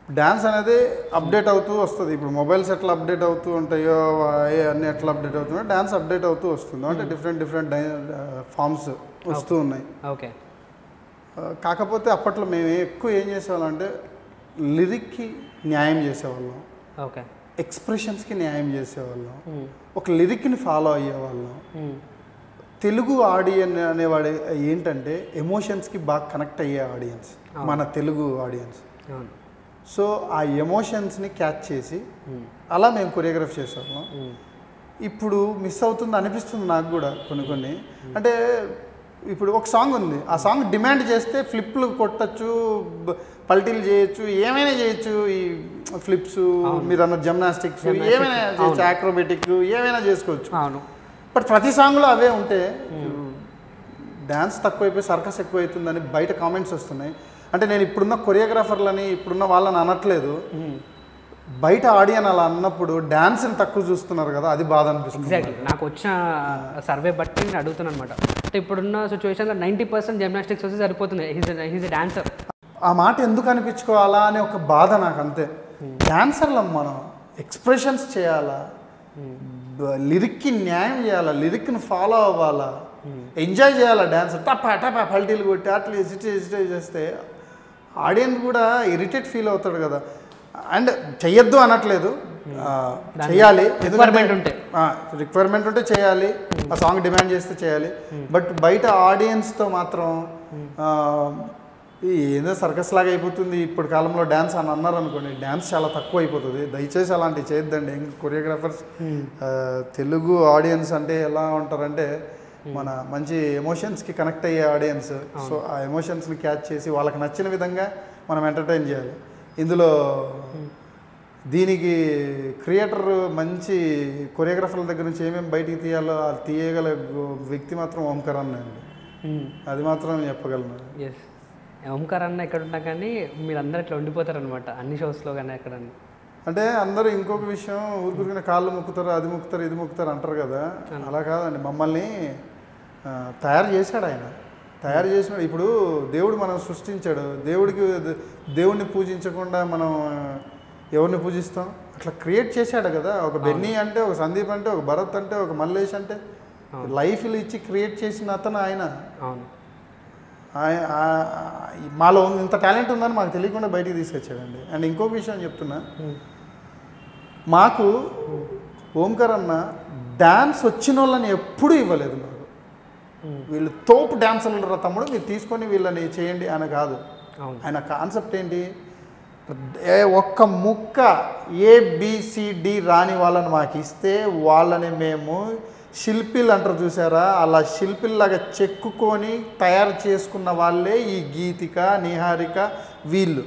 Dance అనేది update అవుతూ వస్తుంది ఇప్పుడు మొబైల్స్ ఎట్లా అప్డేట్ అవుతూ ఉంటాయో ఏ అన్ని ఎట్లా అప్డేట్ అవుతున్నాయో డ్యాన్స్ అప్డేట్ అవుతూ వస్తుంది అంటే డిఫరెంట్ డిఫరెంట్ ఫామ్స్ వస్తూ ఉన్నాయి ఓకే ఆ, కాకపోతే అప్పట్లో మేము ఎక్కువ ఏం చేసేవాళ్ళం అంటే లిరిక్కి న్యాయం చేసేవాళ్ళం ఓకే ఎక్స్ప్రెషన్స్కి న్యాయం చేసేవాళ్ళం ఒక లిరిక్ని ఫాలో అయ్యేవాళ్ళం తెలుగు ఆడియన్ అనేవాడు ఏంటంటే ఎమోషన్స్కి బాగా కనెక్ట్ అయ్యే ఆడియన్స్ మన తెలుగు ఆడియన్స్ అవును సో ఆ ఎమోషన్స్ని క్యాచ్ చేసి అలా మేము కొరియోగ్రఫ్ చేసేవాళ్ళం ఇప్పుడు మిస్ అవుతుంది అనిపిస్తుంది నాకు కూడా కొన్ని కొన్ని అంటే ఇప్పుడు ఒక సాంగ్ ఉంది ఆ సాంగ్ డిమాండ్ చేస్తే ఫ్లిప్లు కొట్టచ్చు బ- పల్టీలు చేయొచ్చు ఏమైనా చేయొచ్చు ఈ ఫ్లిప్స్ మీరు అన్న జిమ్నాస్టిక్స్ ఏమైనా చేయొచ్చు ఆక్రోబెటిక్ ఏమైనా చేసుకోవచ్చు అవును బట్ ప్రతి సాంగ్లో అవే ఉంటే డ్యాన్స్ తక్కువైపోయి సర్కస్ ఎక్కువైతుందని బయట కామెంట్స్ వస్తున్నాయి అంటే నేను ఇప్పుడున్న కొరియోగ్రాఫర్లని ఇప్పుడున్న వాళ్ళని అనట్లేదు బయట ఆడియన్ అలా అన్నప్పుడు డ్యాన్స్ని తక్కువ చూస్తున్నారు కదా అది బాధ అనిపిస్తుంది ఎగ్జాక్ట్లీ నాకు వచ్చిన సర్వే బట్టి నేను అడుగుతున్నాను అనమాట అంటే ఇప్పుడున్న సిచ్యువేషన్లో నైంటీ పర్సెంట్ జిమ్నాస్టిక్స్ వచ్చి సరిపోతుంది హీజ్ హీజ్ డాన్సర్ ఆ మాట ఎందుకు అనిపించుకోవాలా అనే ఒక బాధ నాకు అంతే డాన్సర్లం మనం ఎక్స్ప్రెషన్స్ చేయాలా లిరిక్కి న్యాయం చేయాలా లిరిక్ని ఫాలో అవ్వాలా ఎంజాయ్ చేయాలా డాన్స్ టపా టపా పల్టీలు కొట్టి అట్లా ఇసిటే ఇసిటే చేస్తే ఆడియన్స్ కూడా ఇరిటేట్ ఫీల్ అవుతాడు కదా అండ్ చెయ్యొద్దు అనట్లేదు ఆ, చెయ్యాలి Requirement ఉంటే. రిక్వైర్మెంట్ ఉంటే చేయాలి ఆ సాంగ్ డిమాండ్ చేస్తే చేయాలి బట్ బయట ఆడియన్స్తో మాత్రం ఆ, ఈ ఏదో సర్కస్ లాగా అయిపోతుంది ఇప్పుడు కాలంలో డ్యాన్స్ అని అన్నారు అనుకోండి డ్యాన్స్ చాలా తక్కువ అయిపోతుంది దయచేసి అలాంటివి చేయొద్దండి ఇంక కొరియోగ్రాఫర్స్ తెలుగు ఆడియన్స్ అంటే ఎలా ఉంటారంటే మన మంచి ఎమోషన్స్కి కనెక్ట్ అయ్యే ఆడియన్స్ సో ఆ ఎమోషన్స్ని క్యాచ్ చేసి వాళ్ళకి నచ్చిన విధంగా మనం ఎంటర్టైన్ చేయాలి ఇందులో దీనికి క్రియేటర్ మంచి కొరియోగ్రాఫర్ల దగ్గర నుంచి ఏమేమి బయటికి తీయాలో అది తీయగల గు- వ్యక్తి మాత్రం ఓంకర్ అన్న అండి అది మాత్రం నేను చెప్పగలను ఎస్ ఓంకార్ అన్న ఎక్కడ ఉన్నా కానీ మీరు అందరు ఇట్లా ఉండిపోతారు అనమాట అన్ని షోస్లో కానీ ఎక్కడ అంటే అందరూ ఇంకొక విషయం ఊరుకురికిన కాళ్ళు మొక్కుతారు అది మొక్కుతారు ఇది మొక్కుతారు అంటారు కదా అలా కాదండి మమ్మల్ని ఆ, తయారు చేశాడు ఆయన తయారు చేసినాడు ఇప్పుడు దేవుడు మనం సృష్టించాడు దేవుడికి ద- దేవుడిని పూజించకుండా మనం ఆ, ఎవరిని పూజిస్తాం అట్లా క్రియేట్ చేశాడు కదా ఒక బెన్నీ అంటే ఒక సందీప్ అంటే ఒక భరత్ అంటే ఒక మల్లేష్ అంటే లైఫ్లు ఇచ్చి క్రియేట్ చేసిన అతను ఆయన అవును ఆయ- ఆ- ఆ- మాలో ఉంది- ఇంత టాలెంట్ ఉందని మాకు తెలియకుండా బయటికి తీసుకొచ్చాడండి అండ్ ఇంకొక విషయం చెప్తున్నా మాకు ఓంకర్ అన్న డ్యాన్స్ వచ్చిన వాళ్ళని ఎప్పుడూ ఇవ్వలేదు నాకు వీళ్ళు తోపు డాన్సర్లు రా తమ్ముడు మీరు తీసుకొని వీళ్ళని చేయండి అని కాదు అవును ఆయన కాన్సెప్ట్ ఏంటి ఏ ఒక్క ముక్క ఏబిసిడి రాని వాళ్ళని మాకు ఇస్తే వాళ్ళని మేము శిల్పిలు అంటారు చూసారా అలా శిల్పిల్లాగా చెక్కుకొని తయారు చేసుకున్న వాళ్ళే ఈ గీతిక నిహారిక వీళ్ళు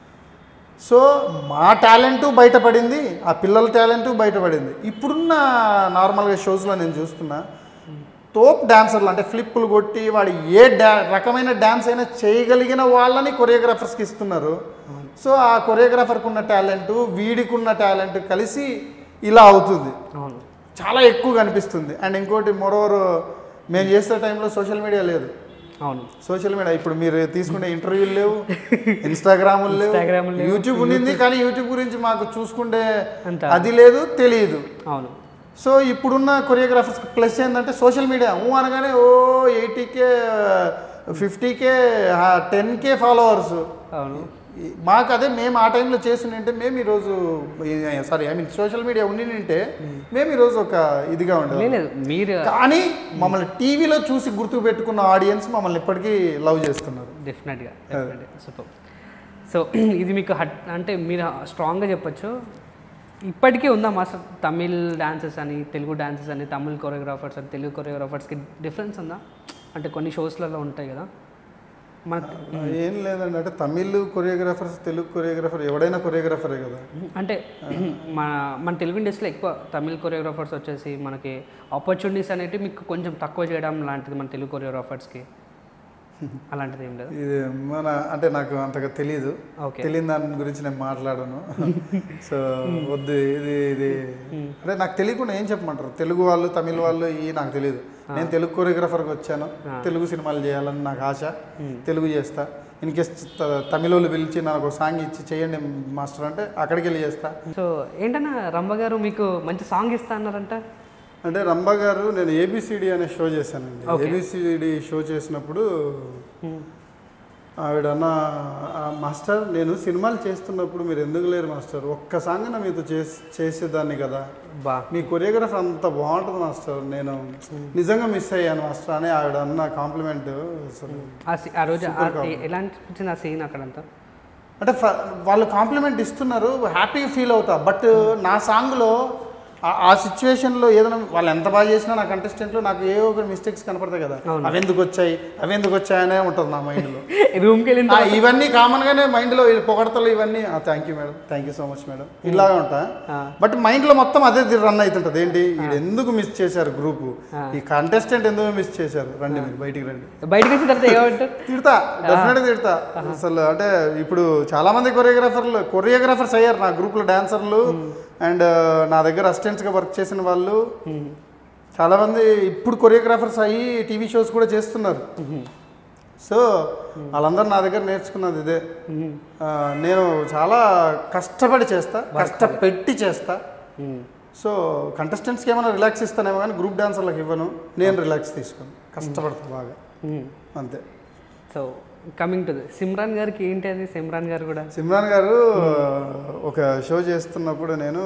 సో మా టాలెంటు బయటపడింది ఆ పిల్లల టాలెంటు బయటపడింది ఇప్పుడున్న నార్మల్గా షోస్లో నేను చూస్తున్నా తోప్ డాన్సర్లు అంటే ఫ్లిప్పులు కొట్టి వాడు ఏ డా రకమైన డ్యాన్స్ అయినా చేయగలిగిన వాళ్ళని కొరియోగ్రాఫర్స్కి ఇస్తున్నారు సో ఆ కొరియోగ్రాఫర్కి ఉన్న టాలెంట్ వీడికి ఉన్న టాలెంట్ కలిసి ఇలా అవుతుంది అవును చాలా ఎక్కువ కనిపిస్తుంది అండ్ ఇంకోటి మరోవర్ మేము చేసే టైంలో సోషల్ మీడియా లేదు అవును సోషల్ మీడియా ఇప్పుడు మీరు తీసుకునే ఇంటర్వ్యూలు లేవు ఇన్స్టాగ్రాములు Instagram లేవు లేవు, యూట్యూబ్ ఉండింది కానీ యూట్యూబ్ గురించి మాకు చూసుకుంటే అంత అది లేదు తెలియదు అవును సో ఇప్పుడున్న కొరియోగ్రాఫర్స్ ప్లస్ ఏంటంటే సోషల్ మీడియా ఊ అనగానే ఓ eighty K fifty K ten K followers అవును మాకు అదే మేము ఆ టైంలో చేస్తుంటే మేము ఈరోజు sorry I mean social media ఉండింటే మేము ఈరోజు ఒక ఇదిగా ఉండేది లేదు మీరు కానీ మమ్మల్ని టీవీలో చూసి గుర్తు పెట్టుకున్న ఆడియన్స్ మమ్మల్ని ఇప్పటికీ లవ్ చేస్తున్నారు డెఫినెట్గా డెఫినెట్గా సూపర్ సో ఇది మీకు హట్ అంటే మీరు స్ట్రాంగ్గా చెప్పొచ్చు ఇప్పటికీ ఉందా మాస్టర్ తమిళ్ డాన్సెస్ అని తెలుగు డాన్సెస్ అని తమిళ్ కొరియోగ్రాఫర్స్ అని తెలుగు కొరియోగ్రాఫర్స్కి డిఫరెన్స్ ఉందా అంటే కొన్ని షోస్లలో ఉంటాయి కదా మన ఏం లేదండి అంటే తమిళ్ కొరియోగ్రాఫర్స్ తెలుగు కొరియోగ్రాఫర్ ఎవడైనా కొరియోగ్రాఫరే కదా అంటే మన మన తెలుగు ఇండస్ట్రీలో ఎక్కువ తమిళ్ కొరియోగ్రాఫర్స్ వచ్చేసి మనకి ఆపర్చునిటీస్ అనేటివి మీకు కొంచెం తక్కువ చేయడం లాంటిది మన తెలుగు కొరియోగ్రాఫర్స్కి అలాంటిది ఏం లేదు ఇది మన అంటే నాకు అంతగా తెలియదు ఓకే తెలియని దాని గురించి నేను మాట్లాడను సో వద్దు ఇది ఇది అంటే నాకు తెలియకుండా ఏం చెప్పమంటారు తెలుగు వాళ్ళు తమిళ వాళ్ళు ఈ నాకు తెలియదు నేను తెలుగు కొరియోగ్రాఫర్గా వచ్చాను ఆ. తెలుగు సినిమాలు చేయాలని నాకు ఆశ తెలుగు చేస్తా ఇన్ కేస్ తమిళ వాళ్ళు పిలిచి నాకు ఒక సాంగ్ ఇచ్చి చేయండి మాస్టర్ అంటే అక్కడికి వెళ్ళి చేస్తా సో ఏంటన్నా రంభ గారు మీకు మంచి సాంగ్ ఇస్తా అన్నారంట అంటే రంభ గారు నేను ఏబిసిడి అనే షో చేశానండి Okay. ఏబిసిడి షో చేసినప్పుడు ఆవిడ అన్న "ఆ, మాస్టర్ నేను సినిమాలు చేస్తున్నప్పుడు మీరు ఎందుకు లేరు మాస్టర్ ఒక్క సాంగ్ నా మీతో చేసి చేసేదాన్ని కదా బా మీ కొరియోగ్రఫీ అంత బాగుంటుంది మాస్టర్ నేను నిజంగా మిస్ అయ్యాను మాస్టర్ అని ఆవిడ అన్న కాంప్లిమెంట్ అసలు ఆ సీ- ఆ రోజు Super ఆ- compliment. ఎలా అనిపించింది ఆ సీన్ అక్కడంతా అంటే ఫ- వాళ్ళు కాంప్లిమెంట్ ఇస్తున్నారు హ్యాపీగా ఫీల్ అవుతా బట్ నా సాంగ్లో ఆ- ఆ సిచ్యువేషన్లో ఏదైనా వాళ్ళు ఎంత బాగా చేసినా నా కంటెస్టెంట్లో నాకు ఏ ఒక మిస్టేక్స్ కనపడతాయి కదా అవును. అవి ఎందుకు వచ్చాయి అవి ఎందుకు వచ్చాయనే ఉంటుంది నా మైండ్లో రూమ్కి వెళ్ళిన ఆ, తర్వాత- ఇవన్నీ కామన్గానే మైండ్లో పొగడతలు ఇవన్నీ thank you madam thank you so much madam ఇలాగే ఉంటా ఆ. బట్ మైండ్లో మొత్తం అదే రన్ అవుతుంటుంది ఏంటి వీడు ఎందుకు మిస్ చేశారు గ్రూప్ ఆ. ఈ కంటెస్టెంట్ ఎందుకు మిస్ చేశారు రండి మీరు బయటికి రండి బయటకు వచ్చిన తర్వాత ఏమంటారు తిడతా డెఫినెట్గా తిడతా అసలు అంటే ఇప్పుడు చాలా మంది కొరియోగ్రాఫర్లు కొరియోగ్రాఫర్స్ అయ్యారు నా గ్రూప్లో డాన్సర్లు అండ్ నా దగ్గర అసిస్టెంట్స్గా వర్క్ చేసిన వాళ్ళు చాలా మంది ఇప్పుడు కొరియోగ్రాఫర్స్ అయ్యి టీవీ షోస్ కూడా చేస్తున్నారు సో వాళ్ళందరూ నా దగ్గర నేర్చుకున్నది ఇదే ఆ, నేను చాలా కష్టపడి చేస్తా కష్టపెట్టి చేస్తా సో కంటెస్టెంట్స్కి ఏమైనా రిలాక్స్ ఇస్తానేమో కానీ గ్రూప్ డాన్సర్లకు ఇవ్వను నేను రిలాక్స్ తీసుకోను కష్టపడతా బాగా అంతే సో కమింగ్ టు సిమ్రాన్ గారికి ఏంటి అది సిమ్రాన్ గారు కూడా సిమ్రాన్ గారు ఒక షో చేస్తున్నప్పుడు నేను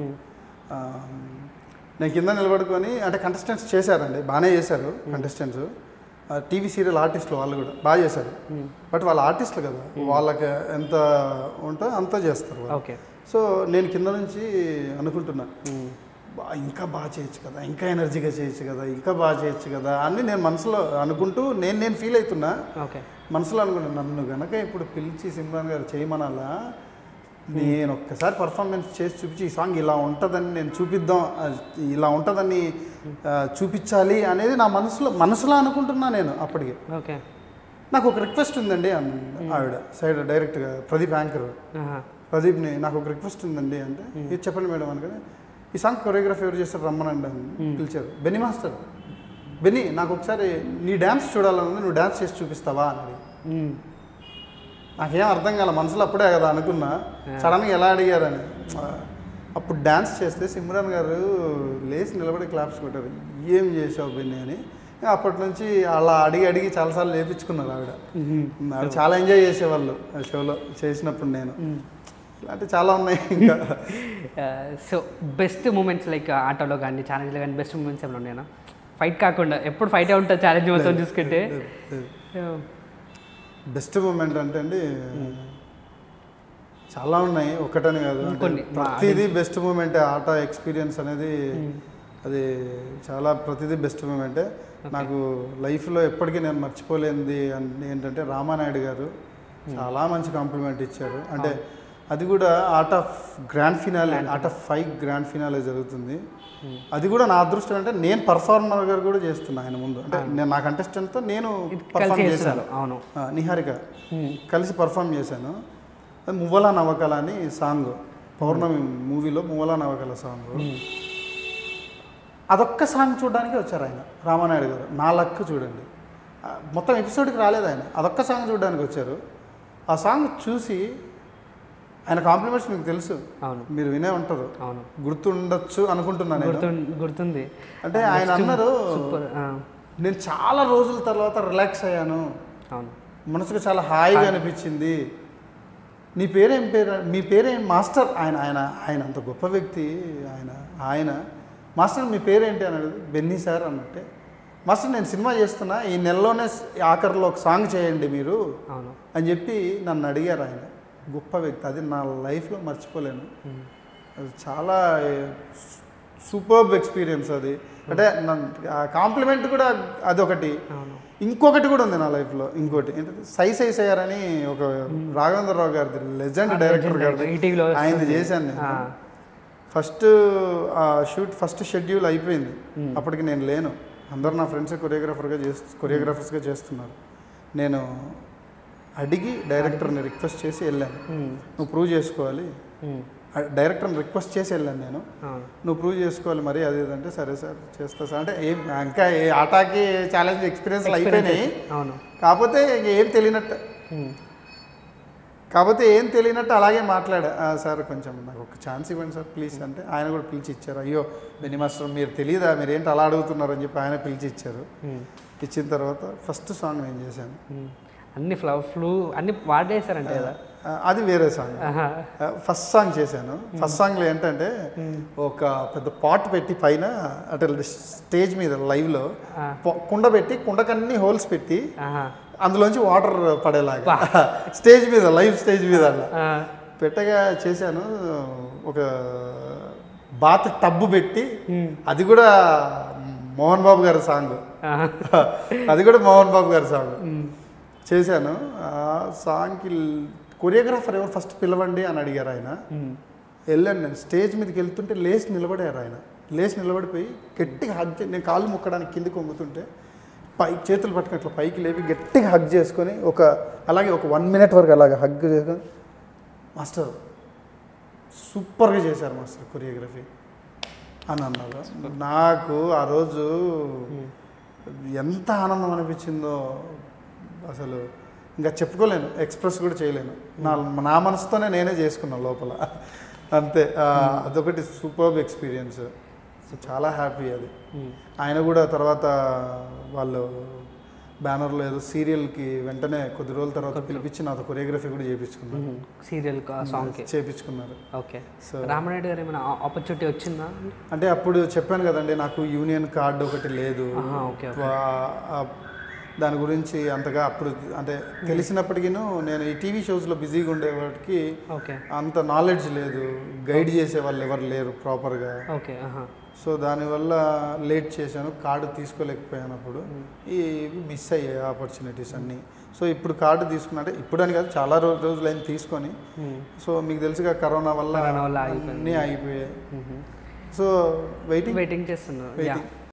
ఆ, నేను కింద నిలబడుకొని అంటే కంటెస్టెంట్స్ చేశారండి బాగానే చేశారు కంటెస్టెంట్స్ టీవీ సీరియల్ ఆర్టిస్టులు వాళ్ళు కూడా బాగా చేశారు బట్ వాళ్ళ ఆర్టిస్టులు కదా వాళ్ళకి ఎంత ఉంటో అంత చేస్తారు వాళ్ళు. ఓకే సో నేను కింద నుంచి అనుకుంటున్నా బా ఇంకా బాగా చేయొచ్చు కదా ఇంకా ఎనర్జీగా చేయొచ్చు కదా ఇంకా బాగా చేయొచ్చు కదా అని నేను మనసులో అనుకుంటూ నేను నేను ఫీల్ అవుతున్నా ఓకే మనసులో అనుకున్నాను నన్ను గనక ఇప్పుడు పిలిచి సిమ్రాన్ గారు చేయమనాలా నేను ఒక్కసారి పర్ఫార్మెన్స్ చేసి చూపించి ఈ సాంగ్ ఇలా ఉంటుందని నేను చూపిద్దాం ఆ, ఇలా ఉంటుందని ఆ, చూపించాలి అనేది నా మనసులో మనసులో అనుకుంటున్నా నేను అప్పటికి ఓకే నాకు ఒక రిక్వెస్ట్ ఉందండి అన్న ఆవిడ సైడ్ డైరెక్ట్గా ప్రదీప్ యాంకర్ ప్రదీప్ని నాకు ఒక రిక్వెస్ట్ ఉందండి అంటే ఇది చెప్పండి మేడం అనగానే ఈ సాంగ్ కొరియోగ్రఫీ ఎవరు చేస్తారు రమ్మనండి అని పిలిచారు బెన్నీ మాస్టర్ బెన్నీ నాకు ఒకసారి నీ డ్యాన్స్ చూడాలని ఉంది నువ్వు డ్యాన్స్ చేసి చూపిస్తావా అని అడిగి నాకేం అర్థం కాల మనసులో అప్పుడే కదా అనుకున్నా సడన్గా ఎలా అడిగారని ఆ, అప్పుడు డ్యాన్స్ చేస్తే సిమ్రాన్ గారు లేచి నిలబడి క్లాప్స్ కొట్టారు ఏం చేసావు బెన్నీ అని ఇంకా అప్పటి నుంచి అలా అడిగి అడిగి చాలాసార్లు లేపించుకున్నారు ఆవిడ ఆవిడ చాలా ఎంజాయ్ చేసేవాళ్ళు ఆ షోలో చేసినప్పుడు నేను ఇలాంటి చాలా ఉన్నాయి ఇంకా సో బెస్ట్ మూమెంట్స్ లైక్ ఆటోలో కానీ ఛాలెంజ్లో కానీ బెస్ట్ మూమెంట్స్ ఏమైనా ఉన్నాయా ఫైట్ కాకుండా ఎప్పుడు ఫైటే ఉంటుంది ఛాలెంజ్ మొత్తం చూసుకుంటే బెస్ట్ మూమెంట్ అంటే అండి చాలా ఉన్నాయి ఒకటని కాదు అంటే కొన్ని. ప్రతిదీ బెస్ట్ మూమెంటే ఆట ఎక్స్పీరియన్స్ అనేది అది చాలా ప్రతిదీ బెస్ట్ మూమెంటే నాకు లైఫ్లో ఎప్పటికీ నేను మర్చిపోలేనిది అన్- ఏంటంటే రామానాయుడు గారు చాలా మంచి కాంప్లిమెంట్ ఇచ్చారు అంటే అది కూడా art of grand finale art of five grand finale జరుగుతుంది అది కూడా నా అదృష్టం అంటే నేను పర్ఫార్మర్ గారు కూడా చేస్తున్నా ఆయన ముందు అంటే నేను నా కంటెస్టెంట్తో నేను కలిసి పర్ఫామ్ చేశాను చేస్తున్నారు అవును ఆ, నిహారిక కలిసి పర్ఫామ్ చేశాను అది మువ్వల నవకల అని సాంగ్ పౌర్ణమి మూవీలో మువ్వల నవకల సాంగ్ అదొక్క సాంగ్ చూడడానికి వచ్చారు ఆయన రామానాయుడు గారు నా లక్ చూడండి ఆ, మొత్తం ఎపిసోడ్కి రాలేదు ఆయన అదొక్క సాంగ్ చూడడానికి వచ్చారు ఆ సాంగ్ చూసి ఆయన కాంప్లిమెంట్స్ మీకు తెలుసు అవును మీరు వినే ఉంటారు అవును గుర్తుండొచ్చు అనుకుంటున్నాను నేను గుర్తు గుర్తుంది అంటే ఆయన అన్నారు సూపర్ నేను చాలా రోజుల తర్వాత రిలాక్స్ అయ్యాను అవును మనసుకు చాలా హాయిగా అనిపించింది నీ పేరేం పేరు మీ పేరేం మాస్టర్ ఆయన ఆయన ఆయన అంత గొప్ప వ్యక్తి ఆయన ఆయన మాస్టర్ మీ పేరేంటి అని అడిగి బెన్నీ సార్ అన్నట్టే మాస్టర్ నేను సినిమా చేస్తున్నా ఈ నెలలోనే స్- ఆఖరిలో ఒక సాంగ్ చేయండి మీరు అవును అని చెప్పి నన్ను అడిగారు ఆయన గొప్ప వ్యక్తి అది నా లైఫ్లో మర్చిపోలేను అది చాలా సూపర్బ్ ఎక్స్పీరియన్స్ అది అంటే కాంప్లిమెంట్ కూడా అదొకటి అవును ఇంకొకటి కూడా ఉంది నా లైఫ్లో ఇంకోటి ఏంటంటే సై సై సయ్యారని ఒక రాఘవేంద్రరావు గారిది లెజెండ్ డైరెక్టర్ గారిది ఈటీవీలో ఆయనది చేశాను నేను ఫస్ట్ ఆ షూట్ ఫస్ట్ షెడ్యూల్ అయిపోయింది అప్పటికి నేను లేను అందరు నా ఫ్రెండ్స్ కొరియోగ్రాఫర్గా చేస్తు కొరియోగ్రాఫర్స్గా చేస్తున్నారు నేను అడిగి డైరెక్టర్ని రిక్వెస్ట్ చేసి వెళ్ళాను నువ్వు ప్రూవ్ చేసుకోవాలి డైరెక్టర్ని రిక్వెస్ట్ చేసి వెళ్ళాను నేను నువ్వు ప్రూవ్ చేసుకోవాలి మరి అది ఇది అంటే సరే సార్ చేస్తా సార్ అంటే ఏం ఇంకా ఏ ఆటాకి ఛాలెంజ్ ఎక్స్పీరియన్స్లు అయిపోయినాయి అవును కాకపోతే ఇంక ఏం తెలియనట్టు ఉమ్. కాకపోతే ఏం తెలియనట్టు అలాగే మాట్లాడా "ఆ, సార్ కొంచెం నాకు ఒక ఛాన్స్ ఇవ్వండి సార్ ప్లీజ్ అంటే ఆయన కూడా పిలిచి ఇచ్చారు అయ్యో బెని మాస్టర్ మీరు తెలియదా మీరు ఏంటి అలా అడుగుతున్నారు అని చెప్పి ఆయన పిలిచి ఇచ్చారు ఉమ్. ఇచ్చిన తర్వాత ఫస్ట్ సాంగ్ నేను చేశాను ఉమ్. అన్ని ఫ్లవ్ ఫ్లూ అన్ని వాడేశారంటే కదా ఆ, అది వేరే సాంగ్ ఆహా. ఫస్ట్ సాంగ్ చేశాను ఫస్ట్ సాంగ్లో ఏంటంటే ఒక పెద్ద పాట్ పెట్టి పైన అంటే స్టేజ్ మీద లైవ్లో ఆ. కుండ పెట్టి కుండకన్నీ హోల్స్ పెట్టి ఆహా. అందులోంచి వాటర్ పడేలాగా స్టేజ్ మీద లైవ్ స్టేజ్ మీద అలా ఆ. పెట్టగా చేశాను ఒక బాత్ టబ్బు పెట్టి ఉమ్. అది కూడా మోహన్ బాబు గారి సాంగ్ ఆహా. అది కూడా మోహన్ బాబు గారి సాంగ్ ఉమ్. చేశాను ఆ సాంగ్కి కొరియోగ్రాఫర్ ఎవరు ఫస్ట్ పిలవండి అని అడిగారు ఆయన ఉమ్. వెళ్ళాను నేను స్టేజ్ మీదకి వెళ్తుంటే లేచి నిలబడారు ఆయన లేచి నిలబడిపోయి గట్టిగా హగ్ చే- నేను కాళ్ళు ముక్కడానికి కిందకి వంగుతుంటే పై చేతులు పట్టుకుని అట్లా పైకి లేపి గట్టిగా హగ్ చేసుకొని ఒక అలాగే ఒక వన్ మినిట్ వరకు అలాగే హగ్ చేసుకొని మాస్టర్ సూపర్గా చేశారు మాస్టర్ కొరియోగ్రఫీ అని అన్నారు నాకు ఆ రోజు ఎంత ఆనందం అనిపించిందో అసలు ఇంకా చెప్పుకోలేను ఎక్స్ప్రెస్ కూడా చేయలేను నా నా మనసుతోనే నేనే చేసుకున్నాను లోపల అంతే ఆ, అదొకటి సూపర్బ్ ఎక్స్పీరియన్స్ చాలా హ్యాపీ అది ఉమ్. ఆయన కూడా తర్వాత వాళ్ళు బ్యానర్లో ఏదో సీరియల్కి వెంటనే కొద్ది రోజుల తర్వాత పిలిపించి నాతో కొరియోగ్రఫీ కూడా చేయించుకున్నారు ఉమ్. సీరియల్ సాంగ్కి చేయించుకున్నారు ఓకే సో రామనాయుడు గారు ఏమైనా ఆపర్చునిటీ వచ్చిందా అంటే అప్పుడు చెప్పాను కదండి నాకు యూనియన్ కార్డు ఒకటి లేదు ఆహా, ఓకే, ఓకే. వా- ఆ దాని గురించి అంతగా అప్పుడు అంటే తెలిసినప్పటికీ నేను ఈ టీవీ షోస్లో బిజీగా ఉండేవాటికి ఓకే అంత నాలెడ్జ్ లేదు గైడ్ చేసే వాళ్ళు ఎవరు లేరు ప్రాపర్గా ఓకే ఆహా సో దానివల్ల లేట్ చేశాను కార్డు తీసుకోలేకపోయాను అప్పుడు ఈ మిస్ అయ్యాయి ఆపర్చునిటీస్ అన్నీ సో ఇప్పుడు కార్డు తీసుకున్నా అంటే ఇప్పుడు అని కాదు చాలా రోజు రోజులైన తీసుకొని ఉమ్. సో మీకు తెలుసుగా కరోనా వల్ల కరోనా వల్ల ఆగిపోయింది. అన్నీ ఆగిపోయాయి ఉహు. సో వెయిటింగ్ వెయిటింగ్ చేస్తున్నారు యా వెయిటింగ్